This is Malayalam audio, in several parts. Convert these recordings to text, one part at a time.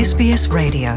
SBS Radio.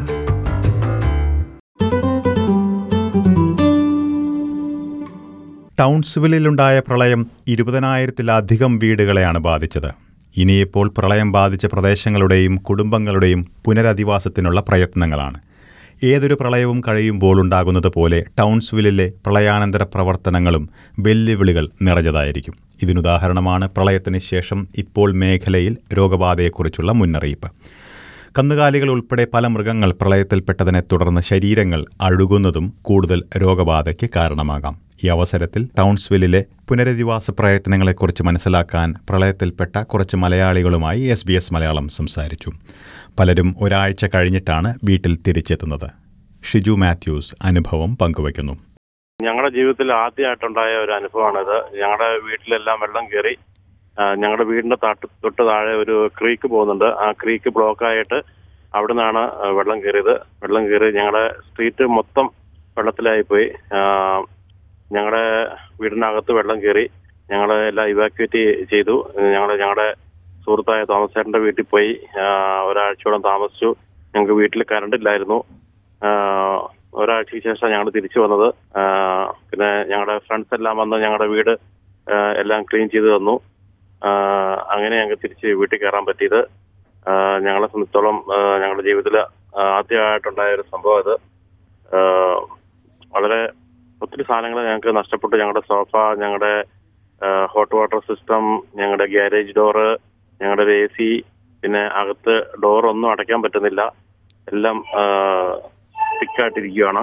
ടൗൺസ്വില്ലിലുണ്ടായ പ്രളയം ഇരുപതിനായിരത്തിലധികം വീടുകളെയാണ് ബാധിച്ചത് ഇനിയിപ്പോൾ പ്രളയം ബാധിച്ച പ്രദേശങ്ങളുടെയും കുടുംബങ്ങളുടെയും പുനരധിവാസത്തിനുള്ള പ്രയത്നങ്ങളാണ് ഏതൊരു പ്രളയവും കഴിയുമ്പോൾ ഉണ്ടാകുന്നത് പോലെ ടൗൺസ്വില്ലിലെ പ്രളയാനന്തര പ്രവർത്തനങ്ങളും വെല്ലുവിളികൾ നിറഞ്ഞതായിരിക്കും ഇതിനുദാഹരണമാണ് പ്രളയത്തിന് ശേഷം ഇപ്പോൾ മേഖലയിൽ രോഗബാധയെക്കുറിച്ചുള്ള മുന്നറിയിപ്പ് കന്നുകാലികൾ ഉൾപ്പെടെ പല മൃഗങ്ങൾ പ്രളയത്തിൽപ്പെട്ടതിനെ തുടർന്ന് ശരീരങ്ങൾ അഴുകുന്നതും കൂടുതൽ രോഗബാധയ്ക്ക് കാരണമാകാം ഈ അവസരത്തിൽ ടൗൺസ്വില്ലിലെ പുനരധിവാസ പ്രയത്നങ്ങളെക്കുറിച്ച് മനസ്സിലാക്കാൻ പ്രളയത്തിൽപ്പെട്ട കുറച്ച് മലയാളികളുമായി എസ് ബി എസ് മലയാളം സംസാരിച്ചു പലരും ഒരാഴ്ച കഴിഞ്ഞിട്ടാണ് വീട്ടിൽ തിരിച്ചെത്തുന്നത് ഷിജു മാത്യൂസ് അനുഭവം പങ്കുവയ്ക്കുന്നു ഞങ്ങളുടെ ജീവിതത്തിൽ ആദ്യമായിട്ടുണ്ടായ ഒരു അനുഭവമാണിത് ഞങ്ങളുടെ വീട്ടിലെല്ലാം വെള്ളം കയറി ആ, ഞങ്ങളുടെ വീടിന്റെ തൊട്ട് തൊട്ട് താഴെ ഒരു ക്രീക്ക് പോകുന്നുണ്ട് ആ ക്രീക്ക് ബ്ലോക്ക് ആയിട്ട് അവിടെ നിന്നാണ് വെള്ളം കയറിയത് വെള്ളം കയറി ഞങ്ങളുടെ സ്ട്രീറ്റ് മൊത്തം വെള്ളത്തിലായി പോയി ആ, ഞങ്ങളുടെ വീടിനകത്ത് വെള്ളം കയറി ഞങ്ങൾ എല്ലാം ഇവാക്യുവേറ്റ് ചെയ്തു ഞങ്ങൾ ഞങ്ങളുടെ സുഹൃത്തായ തോമസേട്ടന്റെ വീട്ടിൽ പോയി ആ, ഒരാഴ്ചയോളം താമസിച്ചു ഞങ്ങൾക്ക് വീട്ടിൽ കറണ്ട് ഇല്ലായിരുന്നു ആ, ഒരാഴ്ചയ്ക്ക് ശേഷം ഞങ്ങൾ തിരിച്ചു വന്നത് ആ, പിന്നെ ഞങ്ങളുടെ ഫ്രണ്ട്സ് എല്ലാം വന്ന് ഞങ്ങളുടെ വീട് ആ, എല്ലാം ക്ലീൻ ചെയ്ത് തന്നു ആ, അങ്ങനെ ഞങ്ങൾക്ക് തിരിച്ച് വീട്ടിൽ കയറാൻ പറ്റിയത് ആ, ഞങ്ങളെ സംബന്ധിച്ചോളം ആ, ഞങ്ങളുടെ ജീവിതത്തിൽ ആദ്യമായിട്ടുണ്ടായ ഒരു സംഭവം അത് ആ, വളരെ ഒത്തിരി സാധനങ്ങൾ ഞങ്ങൾക്ക് നഷ്ടപ്പെട്ടു ഞങ്ങളുടെ സോഫ ഞങ്ങളുടെ ഹോട്ട് വാട്ടർ സിസ്റ്റം ഞങ്ങളുടെ ഗ്യാരേജ് ഡോറ് ഞങ്ങളുടെ ഒരു എ സി പിന്നെ അകത്ത് ഡോർ ഒന്നും അടയ്ക്കാൻ പറ്റുന്നില്ല എല്ലാം തിക്കായിട്ടിരിക്കുകയാണ്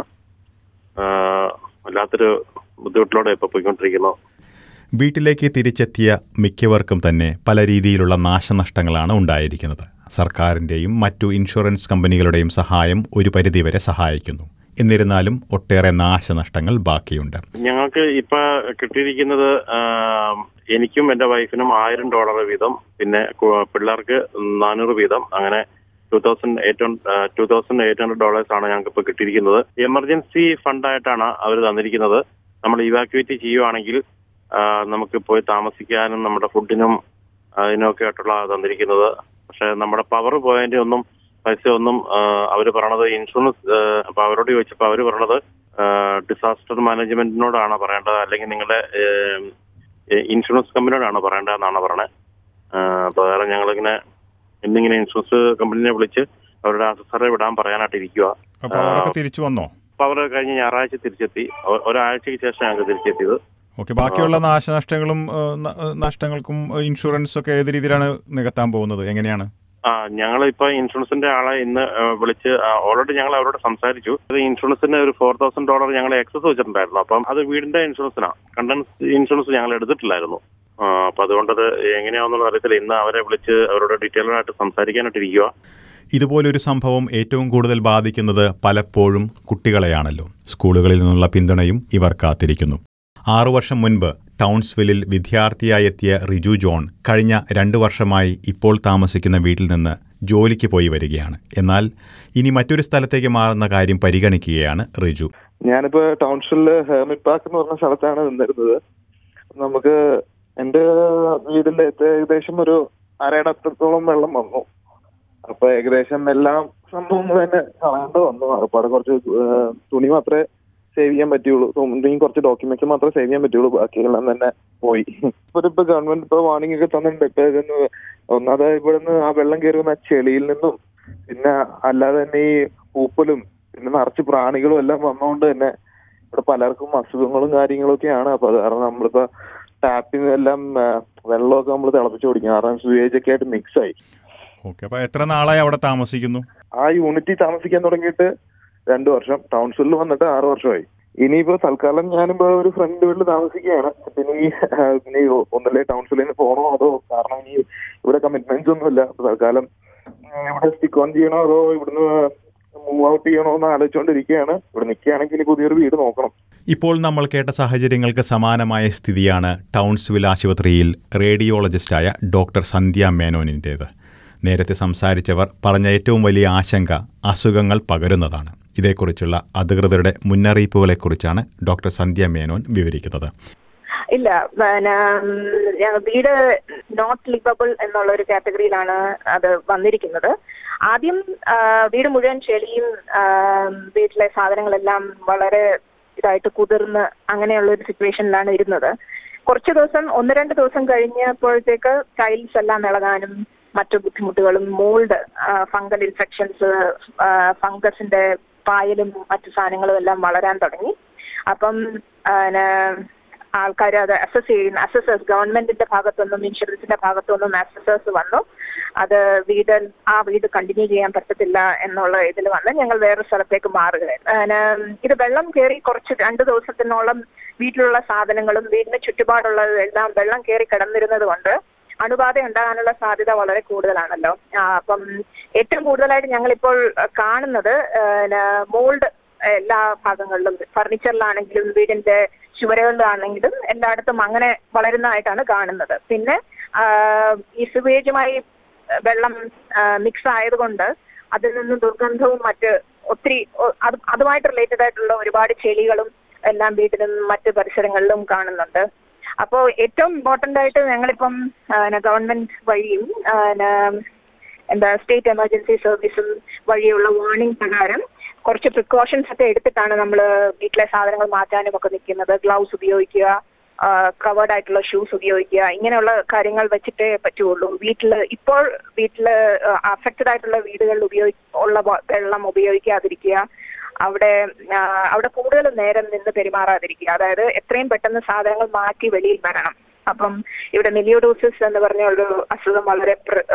വല്ലാത്തൊരു ബുദ്ധിമുട്ടിലൂടെ ഇപ്പോൾ പോയിക്കൊണ്ടിരിക്കുന്നു വീട്ടിലേക്ക് തിരിച്ചെത്തിയ മിക്കവർക്കും തന്നെ പല രീതിയിലുള്ള നാശനഷ്ടങ്ങളാണ് ഉണ്ടായിരിക്കുന്നത് സർക്കാരിൻ്റെയും മറ്റു ഇൻഷുറൻസ് കമ്പനികളുടെയും സഹായം ഒരു പരിധിവരെ സഹായിക്കുന്നു എന്നിരുന്നാലും ഒട്ടേറെ നാശനഷ്ടങ്ങൾ ബാക്കിയുണ്ട് ഞങ്ങൾക്ക് ഇപ്പൊ കിട്ടിയിരിക്കുന്നത് ആ, എനിക്കും എന്റെ വൈഫിനും ആയിരം ഡോളർ വീതം പിന്നെ കു- പിള്ളേർക്ക് നാനൂറ് വീതം അങ്ങനെ two thousand eight two thousand eight hundred dollars ആണ് ഞങ്ങൾക്ക് ഇപ്പൊ കിട്ടിയിരിക്കുന്നത് എമർജൻസി ഫണ്ടായിട്ടാണ് അവർ തന്നിരിക്കുന്നത് നമ്മൾ ഇവാക്യുവേറ്റ് ചെയ്യുവാണെങ്കിൽ ആ, നമുക്ക് പോയി താമസിക്കാനും നമ്മുടെ ഫുഡിനും അതിനൊക്കെ ആയിട്ടുള്ള തന്നിരിക്കുന്നത് പക്ഷെ നമ്മുടെ പവർ പോയിന്റ് ഒന്നും പൈസ ഒന്നും അവർ പറയണത് ഇൻഷുറൻസ് അപ്പൊ അവരോട് ചോദിച്ചപ്പോൾ അവർ പറയണത് ഡിസാസ്റ്റർ മാനേജ്മെന്റിനോടാണ് പറയേണ്ടത് അല്ലെങ്കിൽ നിങ്ങളുടെ ഇൻഷുറൻസ് കമ്പനിയോടാണ് പറയേണ്ടതെന്നാണ് പറയണത് അപ്പൊ വേറെ ഞങ്ങളിങ്ങനെ എന്നിങ്ങനെ ഇൻഷുറൻസ് കമ്പനിനെ വിളിച്ച് അവരുടെ അസസറെ വിടാൻ പറയാനായിട്ട് ഇരിക്കുക അപ്പോൾ അവരൊക്കെ തിരിച്ചു വന്നോ അപ്പൊ അവർ കഴിഞ്ഞ ഞായറാഴ്ച തിരിച്ചെത്തി ഒ- ഒരാഴ്ചയ്ക്ക് ശേഷം ഞങ്ങൾക്ക് തിരിച്ചെത്തിയത് ഓക്കെ ബാക്കിയുള്ള നാശനഷ്ടങ്ങളും ഏഹ്, ന- ഏഹ്, നഷ്ടങ്ങൾക്കും ഇൻഷുറൻസ് ഒക്കെ ഏത് രീതിയിലാണ് നികത്താൻ പോകുന്നത് എങ്ങനെയാണ് ആ ഞങ്ങൾ ഇപ്പൊ ഇൻഷുറൻസിന്റെ ആളെ ഇന്ന് ആ, വിളിച്ച് ഓൾറെഡി ഞങ്ങൾ അവരോട് സംസാരിച്ചു അത് ഇൻഷുറൻസിന് ഒരു ഫോർ തൗസൻഡ് ഡോളർ ഞങ്ങൾ എക്സസ് വെച്ചിട്ടുണ്ടായിരുന്നു അപ്പം അത് വീടിന്റെ ഇൻഷുറൻസിനാ കണ്ടൻസ് ഇൻഷുറൻസ് ഞങ്ങൾ എടുത്തിട്ടില്ലായിരുന്നു ആ, അപ്പൊ അതുകൊണ്ടത് എങ്ങനെയാണെന്നുള്ള അറിയത്തില്ല ഇന്ന് അവരെ വിളിച്ച് അവരോട് ഡീറ്റെയിൽ ആയിട്ട് സംസാരിക്കാനായിട്ട് ഇരിക്കുക ഇതുപോലൊരു സംഭവം ഏറ്റവും കൂടുതൽ ബാധിക്കുന്നത് പലപ്പോഴും കുട്ടികളെയാണല്ലോ സ്കൂളുകളിൽ നിന്നുള്ള പിന്തുണയും ഇവർ കാത്തിരിക്കുന്നു ആറു വർഷം മുൻപ് ടൗൺസ്വില്ലിൽ വിദ്യാർത്ഥിയായി എത്തിയ റിജു ജോൺ കഴിഞ്ഞ രണ്ടു വർഷമായി ഇപ്പോൾ താമസിക്കുന്ന വീട്ടിൽ നിന്ന് ജോലിക്ക് പോയി വരികയാണ് എന്നാൽ ഇനി മറ്റൊരു സ്ഥലത്തേക്ക് മാറുന്ന കാര്യം പരിഗണിക്കുകയാണ് റിജു ഞാനിപ്പോ ടൗൺഷിപ്പില് ഹേമിറ്റ് പാർക്ക് എന്ന് പറഞ്ഞ സ്ഥലത്താണ് നിന്നിരുന്നത് നമുക്ക് എന്റെ വീടിന്റെ ഏകദേശം ഒരു അരയുടെ അത്രത്തോളം വെള്ളം വന്നു അപ്പൊ ഏകദേശം എല്ലാം സംഭവം തന്നെ കളയേണ്ട വന്നു അപ്പാടെ കുറച്ച് ഏഹ്, തുണി മാത്രമേ സേവ് ചെയ്യാൻ പറ്റുള്ളൂ തുണിയും കുറച്ച് ഡോക്യുമെന്റ്സ് മാത്രമേ സേവ് ചെയ്യാൻ പറ്റുള്ളൂ ബാക്കിയെല്ലാം തന്നെ പോയി ഇപ്പൊ ഇപ്പൊ ഗവൺമെന്റ് ഇപ്പൊ വാർണിംഗ് ഒക്കെ തന്നിട്ടുണ്ട് ഇപ്പൊ ഇതൊന്ന് ഒന്നാമത് ഇവിടുന്ന് ആ വെള്ളം കയറുന്ന ആ ചെളിയിൽ നിന്നും പിന്നെ അല്ലാതെ തന്നെ ഈ പൂപ്പലും പിന്നെ നിറച്ച് പ്രാണികളും എല്ലാം വന്നതുകൊണ്ട് തന്നെ ഇവിടെ പലർക്കും അസുഖങ്ങളും കാര്യങ്ങളും ഒക്കെയാണ് അപ്പൊ അത് കാരണം നമ്മളിപ്പോ ടാപ്പിൽ നിന്നെല്ലാം ആ, വെള്ളമൊക്കെ നമ്മൾ തിളപ്പിച്ച് കുടിക്കും കാരണം സുവേജ് ഒക്കെ ആയിട്ട് മിക്സ് ആയി ഓക്കെ അപ്പോൾ എത്ര നാളായി അവിടെ താമസിക്കുന്നു ആ യൂണിറ്റിൽ താമസിക്കാൻ തുടങ്ങിയിട്ട് രണ്ടു വർഷം ടൗൺഷിപ്പിൽ വന്നിട്ട് ആറ് വർഷമായി ഇനിയിപ്പോ തൽക്കാലം ഞാനിപ്പോ ഒരു ഫ്രണ്ട് വീട്ടിൽ താമസിക്കുകയാണ് പിന്നെ ഈ ആ, പിന്നെ ഈ ഒന്നല്ലേ ടൗൺഷിപ്പിൽ നിന്ന് പോകണോ അതോ കാരണം ഈ ഇവിടെ കമ്മിറ്റ്മെന്റ്സ് ഒന്നുമില്ല അപ്പൊ തൽക്കാലം ആ, ഇവിടെ സ്റ്റിക്ക് ഓൺ ചെയ്യണോ അതോ ഇവിടുന്ന് മൂവ് ഔട്ട് ചെയ്യണോ എന്ന് ആലോചിച്ചുകൊണ്ടിരിക്കുകയാണ് ഇവിടെ നിൽക്കുകയാണെങ്കിൽ ഇനി പുതിയൊരു വീട് നോക്കണം ഇപ്പോൾ നമ്മൾ കേട്ട സാഹചര്യങ്ങൾക്ക് സമാനമായ സ്ഥിതിയാണ് ടൗൺസ്വിൽ ആശുപത്രിയിൽ റേഡിയോളജിസ്റ്റായ ഡോക്ടർ സന്ധ്യ മേനോനിൻ്റേത് നേരത്തെ സംസാരിച്ചവർ പറഞ്ഞ ഏറ്റവും വലിയ ആശങ്ക അസുഖങ്ങൾ പകരുന്നതാണ് ഇതേക്കുറിച്ചുള്ള അധികൃതരുടെ മുന്നറിയിപ്പുകളെക്കുറിച്ചാണ് ഡോക്ടർ സന്ധ്യ മേനോൻ വിവരിക്കുന്നത് ഇല്ല പിന്നെ ഉം, ഞ- വീട് നോട്ട് ലിവബിൾ എന്നുള്ള ഒരു കാറ്റഗറിയിലാണ് അത് വന്നിരിക്കുന്നത് ആദ്യം ആ, വീട് മുഴുവൻ ചെളിയും ആ, വീട്ടിലെ സാധനങ്ങളെല്ലാം വളരെ ഇതായിട്ട് കുതിർന്ന് അങ്ങനെയുള്ള ഒരു സിറ്റുവേഷനിലാണ് ഇരുന്നത് കുറച്ച് ദിവസം ഒന്ന് രണ്ട് ദിവസം കഴിഞ്ഞപ്പോഴത്തേക്ക് ടൈൽസ് എല്ലാം ഇളകാനും മറ്റു ബുദ്ധിമുട്ടുകളും മോൾഡ് ഫംഗൽ ഇൻഫെക്ഷൻസ് ഫംഗസിന്റെ പായലും മറ്റു സാധനങ്ങളും എല്ലാം വളരാൻ തുടങ്ങി അപ്പം ആൾക്കാർ അത് അസസ് ചെയ്യുന്ന അസസേഴ്സ് ഗവൺമെന്റിന്റെ ഭാഗത്തുനിന്നും ഇൻഷുറൻസിന്റെ ഭാഗത്തുനിന്നും അസസേഴ്സ് വന്നു അത് വീട് ആ വീട് കണ്ടിന്യൂ ചെയ്യാൻ പറ്റത്തില്ല എന്നുള്ള ഇതിൽ വന്ന് ഞങ്ങൾ വേറെ സ്ഥലത്തേക്ക് മാറുകയായിരുന്നു അങ്ങനെ ഇത് വെള്ളം കയറി കുറച്ച് രണ്ട് ദിവസത്തിനോളം വീട്ടിലുള്ള സാധനങ്ങളും വീടിന് ചുറ്റുപാടുള്ളത് എല്ലാം വെള്ളം കയറി കിടന്നിരുന്നത് കൊണ്ട് അണുബാധ ഉണ്ടാകാനുള്ള സാധ്യത വളരെ കൂടുതലാണല്ലോ ആ, അപ്പം ഏറ്റവും കൂടുതലായിട്ട് ഞങ്ങളിപ്പോൾ അഹ്, കാണുന്നത് മോൾഡ് എല്ലാ ഭാഗങ്ങളിലും ഫർണിച്ചറിലാണെങ്കിലും വീടിന്റെ ചുവരുകളിലാണെങ്കിലും എല്ലായിടത്തും അങ്ങനെ വളരുന്നതായിട്ടാണ് കാണുന്നത് പിന്നെ ആ, ഈ സുവേജുമായി വെള്ളം മിക്സ് ആയതുകൊണ്ട് അതിൽ നിന്ന് ദുർഗന്ധവും മറ്റ് ഒത്തിരി ഒ- അത് അതുമായിട്ട് റിലേറ്റഡ് ആയിട്ടുള്ള ഒരുപാട് ചെളികളും എല്ലാം വീട്ടിലും മറ്റ് പരിസരങ്ങളിലും കാണുന്നുണ്ട് അപ്പോൾ ഏറ്റവും ഇമ്പോർട്ടന്റ് ആയിട്ട് ഞങ്ങളിപ്പം ഗവൺമെന്റ് വഴിയും ആ, ന- എന്താ സ്റ്റേറ്റ് എമർജൻസി സർവീസും വഴിയുള്ള വാർണിംഗ് പ്രകാരം കുറച്ച് പ്രിക്കോഷൻസ് ഒക്കെ എടുത്തിട്ടാണ് നമ്മൾ വീട്ടിലെ സാധനങ്ങൾ മാറ്റാനും ഒക്കെ നിൽക്കുന്നത് ഗ്ലൗസ് ഉപയോഗിക്കുക കവേർഡ് ആയിട്ടുള്ള ഷൂസ് ഉപയോഗിക്കുക ഇങ്ങനെയുള്ള കാര്യങ്ങൾ വെച്ചിട്ടേ പറ്റുള്ളൂ വീട്ടിൽ ഇപ്പോൾ വീട്ടിൽ അഫക്റ്റഡ് ആയിട്ടുള്ള വീടുകളിൽ ഉപയോഗി ഉള്ള വ- വെള്ളം ഉപയോഗിക്കാതിരിക്കുക അവിടെ ആ, അവിടെ കൂടുതൽ നേരം നിന്ന് പെരുമാറാതിരിക്കുക അതായത് എത്രയും പെട്ടെന്ന് സാധനങ്ങൾ മാറ്റി വെളിയിൽ വരണം അപ്പം ഇവിടെ മിലിയോഡോസിസ് എന്ന് പറഞ്ഞ ഒരു അസുഖം വളരെ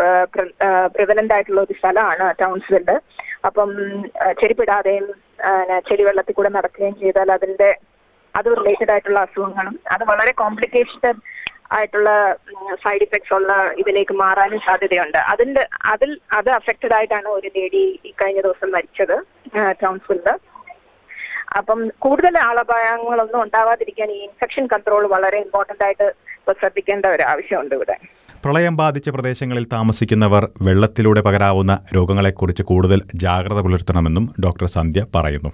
പ്രിവലന്റ് ആയിട്ടുള്ള ഒരു സ്ഥലമാണ് ടൗൺസ്വില്ല് അപ്പം ആ, ചെരുപ്പിടാതെയും ആ, ചെളിവെള്ളത്തിൽ കൂടെ നടക്കുകയും ചെയ്താൽ അതിന്റെ അത് റിലേറ്റഡ് ആയിട്ടുള്ള അസുഖങ്ങളും അത് വളരെ കോംപ്ലിക്കേറ്റഡ് ആയിട്ടുള്ള സൈഡ് ഇഫക്ട്സ് ഉള്ള ഇതിലേക്ക് മാറാനും സാധ്യതയുണ്ട് അതിന്റെ അതിൽ അത് അഫക്റ്റഡ് ആയിട്ടാണ് ഒരു ലേഡി ഈ കഴിഞ്ഞ ദിവസം മരിച്ചത് ടൗൺസ്വില്ല് അപ്പം കൂടുതൽ ആളപായങ്ങളൊന്നും ഉണ്ടാവാതിരിക്കാൻ ഈ ഇൻഫെക്ഷൻ കൺട്രോൾ വളരെ ഇമ്പോർട്ടന്റ് ആയിട്ട് ഇപ്പൊ ശ്രദ്ധിക്കേണ്ട ഒരു ആവശ്യമുണ്ട് ഇവിടെ പ്രളയം ബാധിച്ച പ്രദേശങ്ങളിൽ താമസിക്കുന്നവർ വെള്ളത്തിലൂടെ പകരാവുന്ന രോഗങ്ങളെക്കുറിച്ച് കൂടുതൽ ജാഗ്രത പുലർത്തണമെന്നും ഡോക്ടർ സന്ധ്യ പറയുന്നു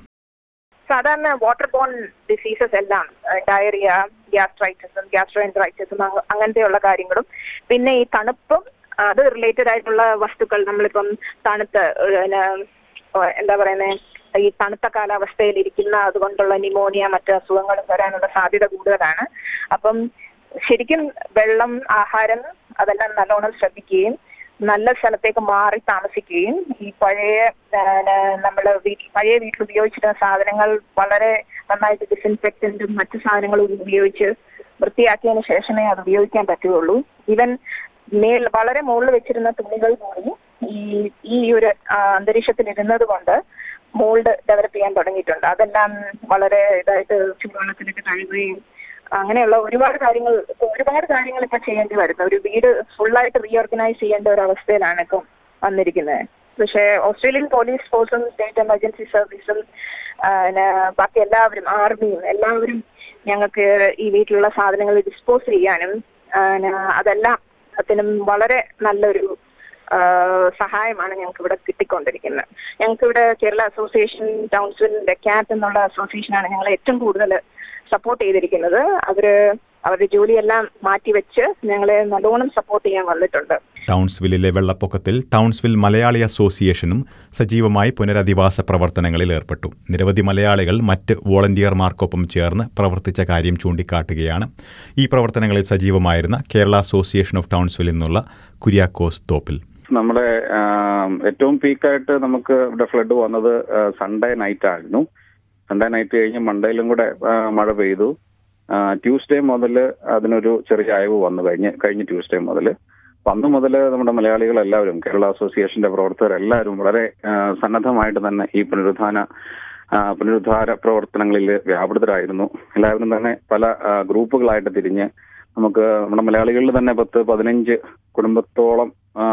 സാധാരണ വാട്ടർ ബോൺ ഡിസീസസ് എല്ലാം ഡയറിയ ഗ്യാസ്ട്രൈറ്റിസും ഗ്യാസ്ട്രോഎൻട്രൈറ്റിസും അങ്ങനത്തെയുള്ള കാര്യങ്ങളും പിന്നെ ഈ തണുപ്പും അത് റിലേറ്റഡ് ആയിട്ടുള്ള വസ്തുക്കൾ നമ്മളിപ്പം തണുത്ത് ഏഹ്, പിന്നെ, ഏഹ്, എന്താ പറയുന്നത് ഈ തണുത്ത കാലാവസ്ഥയിൽ ഇരിക്കുന്ന അതുകൊണ്ടുള്ള നിമോണിയ മറ്റു അസുഖങ്ങളും വരാനുള്ള സാധ്യത കൂടുതലാണ് അപ്പം ശരിക്കും വെള്ളം ആഹാരം അതെല്ലാം നല്ലോണം ശ്രദ്ധിക്കുകയും നല്ല സ്ഥലത്തേക്ക് മാറി താമസിക്കുകയും ഈ പഴയ നമ്മൾ വീട്ടിൽ പഴയ വീട്ടിൽ ഉപയോഗിച്ചിരുന്ന സാധനങ്ങൾ വളരെ നന്നായിട്ട് ഡിസിൻഫെക്റ്റന്റും മറ്റു സാധനങ്ങളും ഉപയോഗിച്ച് വൃത്തിയാക്കിയതിന് ശേഷമേ അത് ഉപയോഗിക്കാൻ പറ്റുകയുള്ളൂ ഈവൻ മേൽ വളരെ മുകളിൽ വെച്ചിരുന്ന തുണികൾ പോലും ഈ ഈ ഒരു ആ, അന്തരീക്ഷത്തിൽ ഇരുന്നത് കൊണ്ട് മോൾഡ് ഡെവലപ്പ് ചെയ്യാൻ തുടങ്ങിയിട്ടുണ്ട് അതെല്ലാം വളരെ ഇതായിട്ട് ചൂടുവെള്ളത്തിലിട്ട് കഴുകുകയും അങ്ങനെയുള്ള ഒരുപാട് കാര്യങ്ങൾ ഇപ്പൊ ഒരുപാട് കാര്യങ്ങൾ ഇപ്പൊ ചെയ്യേണ്ടി വരുന്നു ഒരു വീട് ഫുള്ളായിട്ട് റീഓർഗനൈസ് ചെയ്യേണ്ട ഒരു അവസ്ഥയിലാണ് ഇപ്പം വന്നിരിക്കുന്നത് പക്ഷേ ഓസ്ട്രേലിയൻ പോലീസ് ഫോഴ്സും സ്റ്റേറ്റ് എമർജൻസി സർവീസും ആ, പിന്നെ ബാക്കി എല്ലാവരും ആർമിയും എല്ലാവരും ഞങ്ങൾക്ക് ഈ വീട്ടിലുള്ള സാധനങ്ങൾ ഡിസ്പോസ് ചെയ്യാനും ആ, പിന്നെ അതെല്ലാം അതിനും വളരെ നല്ലൊരു ആ, സഹായമാണ് ഞങ്ങൾക്ക് ഇവിടെ കിട്ടിക്കൊണ്ടിരിക്കുന്നത് ഞങ്ങൾക്ക് ഇവിടെ കേരള അസോസിയേഷൻ ടൗൺസിൽ ക്യാറ്റ് എന്നുള്ള അസോസിയേഷനാണ് ഞങ്ങളെ ഏറ്റവും കൂടുതൽ സപ്പോർട്ട് ചെയ്തിരിക്കുന്നത് അവര് അവരുടെ ജോലിയെല്ലാം മാറ്റിവെച്ച് ഞങ്ങളെ നല്ലോണം സപ്പോർട്ട് ചെയ്യാൻ വന്നിട്ടുണ്ട് ടൗൺസ്വില്ലിലെ വെള്ളപ്പൊക്കത്തിൽ ടൗൺസ്വിൽ മലയാളി അസോസിയേഷനും സജീവമായി പുനരധിവാസ പ്രവർത്തനങ്ങളിൽ ഏർപ്പെട്ടു നിരവധി മലയാളികൾ മറ്റ് വോളണ്ടിയർമാർക്കൊപ്പം ചേർന്ന് പ്രവർത്തിച്ച കാര്യം ചൂണ്ടിക്കാട്ടുകയാണ് ഈ പ്രവർത്തനങ്ങളിൽ സജീവമായിരുന്ന കേരള അസോസിയേഷൻ ഓഫ് ടൗൺസ്വിൽ നിന്നുള്ള കുര്യാക്കോസ് തോപ്പിൽ നമ്മുടെ ആ, ഏറ്റവും പീക്കായിട്ട് നമുക്ക് ഇവിടെ ഫ്ലഡ് വന്നത് സൺഡേ നൈറ്റ് ആയിരുന്നു സൺഡേ നൈറ്റ് കഴിഞ്ഞ് മൺഡേയിലും കൂടെ ആ, മഴ പെയ്തു ആ, ട്യൂസ്ഡേ മുതൽ അതിനൊരു ചെറിയ അയവ് വന്നു കഴിഞ്ഞ് കഴിഞ്ഞ ട്യൂസ്ഡേ മുതൽ അപ്പൊ അന്ന് മുതൽ നമ്മുടെ മലയാളികൾ എല്ലാവരും കേരള അസോസിയേഷന്റെ പ്രവർത്തകർ എല്ലാവരും വളരെ ആ, സന്നദ്ധമായിട്ട് തന്നെ ഈ പുനരുദ്ധാന ആ, പുനരുദ്ധാര പ്രവർത്തനങ്ങളിൽ വ്യാപൃതരായിരുന്നു എല്ലാവരും തന്നെ പല ആ, ഗ്രൂപ്പുകളായിട്ട് തിരിഞ്ഞ് നമുക്ക് നമ്മുടെ മലയാളികളിൽ തന്നെ പത്ത് പതിനഞ്ച് കുടുംബത്തോളം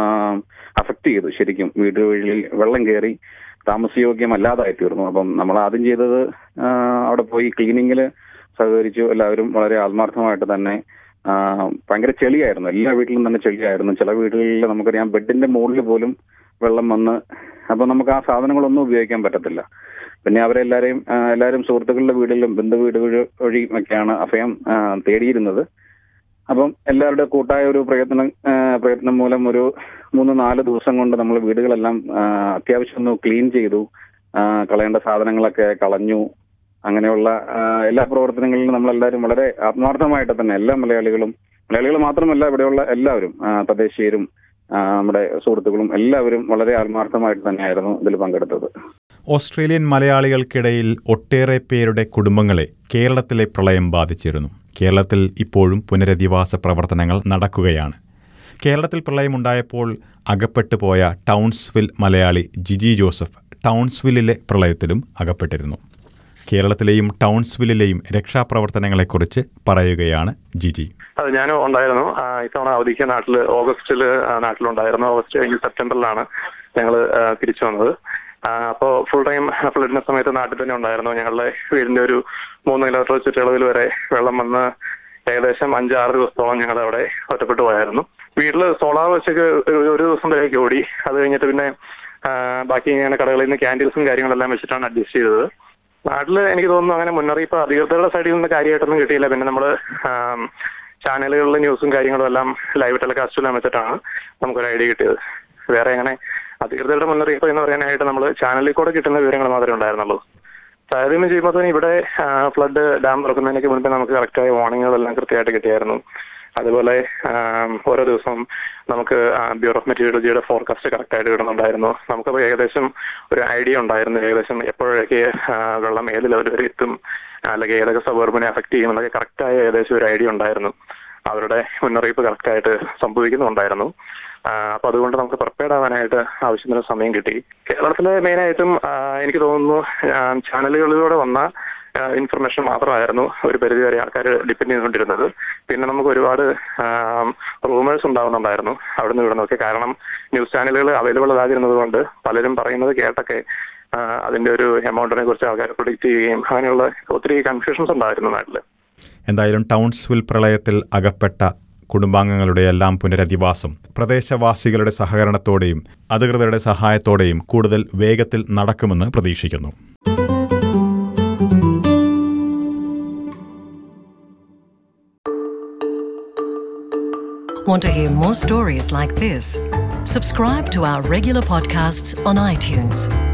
അഫക്ട് ചെയ്തു ശരിക്കും വീടുകളിൽ വെള്ളം കയറി താമസയോഗ്യമല്ലാതായി തീർന്നു അപ്പം നമ്മൾ ആദ്യം ചെയ്തത് ആ, അവിടെ പോയി ക്ലീനിങ്ങിൽ സഹകരിച്ചു എല്ലാവരും വളരെ ആത്മാർത്ഥമായിട്ട് തന്നെ ആ, ഭയങ്കര ചെളിയായിരുന്നു എല്ലാ വീട്ടിലും തന്നെ ചെളിയായിരുന്നു ചില വീടുകളിൽ നമുക്കറിയാം ബെഡിന്റെ മുകളിൽ പോലും വെള്ളം വന്ന് അപ്പൊ നമുക്ക് ആ സാധനങ്ങളൊന്നും ഉപയോഗിക്കാൻ പറ്റത്തില്ല പിന്നെ അവരെല്ലാരെയും ആ, എല്ലാവരും സുഹൃത്തുക്കളുടെ വീടിലും ബന്ധു വീടുകൾ വഴിയും ഒക്കെയാണ് അഭയം ആ, തേടിയിരുന്നത് അപ്പം എല്ലാവരുടെ കൂട്ടായ ഒരു പ്രയത്നം ആ, പ്രയത്നം മൂലം ഒരു മൂന്ന് നാല് ദിവസം കൊണ്ട് നമ്മൾ വീടുകളെല്ലാം ആ, അത്യാവശ്യം ഒന്ന് ക്ലീൻ ചെയ്തു ആ, കളയേണ്ട സാധനങ്ങളൊക്കെ കളഞ്ഞു അങ്ങനെയുള്ള ആ, എല്ലാ പ്രവർത്തനങ്ങളിലും നമ്മളെല്ലാവരും വളരെ ആത്മാർത്ഥമായിട്ട് തന്നെ എല്ലാ മലയാളികളും മലയാളികൾ മാത്രമല്ല ഇവിടെയുള്ള എല്ലാവരും ആ, തദ്ദേശീയരും ആ, നമ്മുടെ സുഹൃത്തുക്കളും എല്ലാവരും വളരെ ആത്മാർത്ഥമായിട്ട് തന്നെയായിരുന്നു ഇതിൽ പങ്കെടുത്തത് ഓസ്ട്രേലിയൻ മലയാളികൾക്കിടയിൽ ഒട്ടേറെ പേരുടെ കുടുംബങ്ങളെ കേരളത്തിലെ പ്രളയം ബാധിച്ചിരുന്നു കേരളത്തിൽ ഇപ്പോഴും പുനരധിവാസ പ്രവർത്തനങ്ങൾ നടക്കുകയാണ് കേരളത്തിൽ പ്രളയമുണ്ടായപ്പോൾ അകപ്പെട്ടു പോയ ടൗൺസ്വിൽ മലയാളി ജിജി ജോസഫ് ടൗൺസ്വില്ലിലെ പ്രളയത്തിലും അകപ്പെട്ടിരുന്നു കേരളത്തിലെയും ടൗൺസ്വില്ലിലെയും രക്ഷാപ്രവർത്തനങ്ങളെക്കുറിച്ച് പറയുകയാണ് ജിജി അത് ഞാനും ഉണ്ടായിരുന്നു ആ, ഇത്തവണ അവധിക്ക് നാട്ടിൽ ഓഗസ്റ്റിൽ നാട്ടിലുണ്ടായിരുന്നു ഓഗസ്റ്റ് കഴിഞ്ഞ് സെപ്റ്റംബറിലാണ് ഞങ്ങൾ തിരിച്ചു വന്നത് അപ്പോൾ ഫുൾ ടൈം ഫ്ലഡിന്റെ സമയത്ത് നാട്ടിൽ തന്നെ ഉണ്ടായിരുന്നു ഞങ്ങളുടെ വീടിന്റെ ഒരു മൂന്ന് കിലോമീറ്റർ ചുറ്റളവിൽ വരെ വെള്ളം വന്ന് ഏകദേശം അഞ്ചാറ് ദിവസത്തോളം ഞങ്ങൾ അവിടെ ഒറ്റപ്പെട്ടു പോയായിരുന്നു വീട്ടിൽ സോളാർ വെച്ചൊക്കെ ഒരു- ഒരു ദിവസം വരെയൊക്കെ ഓടി അത് കഴിഞ്ഞിട്ട് പിന്നെ ആ, ബാക്കി ഇങ്ങനെ കടകളിൽ നിന്ന് ക്യാൻറ്റീൻസും കാര്യങ്ങളെല്ലാം വെച്ചിട്ടാണ് അഡ്ജസ്റ്റ് ചെയ്തത് നാട്ടില് എനിക്ക് തോന്നുന്നു അങ്ങനെ മുന്നറിയിപ്പ് അധികൃതരുടെ സൈഡിൽ നിന്ന് കാര്യമായിട്ടൊന്നും കിട്ടിയില്ല പിന്നെ നമ്മൾ ചാനലുകളിലെ ന്യൂസും കാര്യങ്ങളും എല്ലാം ലൈവ് ടെലികാസ്റ്റിലും വെച്ചിട്ടാണ് നമുക്കൊരു ഐഡിയ കിട്ടിയത് വേറെ അങ്ങനെ അധികൃതരുടെ മുന്നറിയിപ്പ് എന്ന് പറയാനായിട്ട് നമ്മൾ ചാനലിൽ കൂടെ കിട്ടുന്ന വിവരങ്ങൾ മാത്രമേ ഉണ്ടായിരുന്നുള്ളൂ താരതമ്യം ചെയ്യുമ്പോൾ തന്നെ ഇവിടെ ഫ്ലഡ് ഡാം തുറക്കുന്നതിനൊക്കെ മുൻപേ നമുക്ക് കറക്റ്റായ വാർണിങ്ങുകളെല്ലാം കൃത്യമായിട്ട് കിട്ടിയായിരുന്നു അതുപോലെ ആം, ഓരോ ദിവസവും നമുക്ക് ബ്യൂറോ ഓഫ് മെറ്റീരിയോളജിയുടെ ഫോർകാസ്റ്റ് കറക്റ്റായിട്ട് കിട്ടുന്നുണ്ടായിരുന്നു നമുക്കപ്പോൾ ഏകദേശം ഒരു ഐഡിയ ഉണ്ടായിരുന്നു ഏകദേശം എപ്പോഴൊക്കെ ആ, വെള്ളം ഏത് ലെവൽ വരെ എത്തും അല്ലെങ്കിൽ ഏതൊക്കെ സബർബിനെ അഫക്ട് ചെയ്യും എന്നൊക്കെ കറക്റ്റായ ഏകദേശം ഒരു ഐഡിയ ഉണ്ടായിരുന്നു അവരുടെ മുന്നറിയിപ്പ് കറക്റ്റായിട്ട് സംഭവിക്കുന്നുണ്ടായിരുന്നു അപ്പൊ അതുകൊണ്ട് നമുക്ക് പ്രിപ്പയർഡ് ആവാനായിട്ട് ആവശ്യത്തിന് സമയം കിട്ടി കേരളത്തിലെ മെയിനായിട്ടും എനിക്ക് തോന്നുന്നു ആ, ചാനലുകളിലൂടെ വന്ന ഇൻഫർമേഷൻ മാത്രമായിരുന്നു ഒരു പരിധിവരെ ആൾക്കാർ ഡിപ്പെൻഡ് ചെയ്തുകൊണ്ടിരുന്നത് പിന്നെ നമുക്ക് ഒരുപാട് റൂമേഴ്സ് ഉണ്ടാവുന്നുണ്ടായിരുന്നു അവിടെ നിന്ന് ഇവിടെ നിന്നൊക്കെ കാരണം ന്യൂസ് ചാനലുകൾ അവൈലബിൾ ആകാതിരുന്നത് കൊണ്ട് പലരും പറയുന്നത് കേട്ടൊക്കെ ആ, അതിന്റെ ഒരു എമൗണ്ടിനെ കുറിച്ച് ആൾക്കാർ പ്രൊഡിക്റ്റ് ചെയ്യുകയും അങ്ങനെയുള്ള ഒത്തിരി കൺഫ്യൂഷൻസ് ഉണ്ടായിരുന്നു നാട്ടിൽ എന്തായാലും ടൗൺസ്വിൽ പ്രളയത്തിൽ അകപ്പെട്ട കുടുംബാംഗങ്ങളുടെ എല്ലാം പുനരധിവാസം പ്രദേശവാസികളുടെ സഹകരണത്തോടെയും അധികൃതരുടെ സഹായത്തോടെയും കൂടുതൽ വേഗത്തിൽ നടക്കുമെന്ന് പ്രതീക്ഷിക്കുന്നു Want to hear more stories like this? Subscribe to our regular podcasts on iTunes.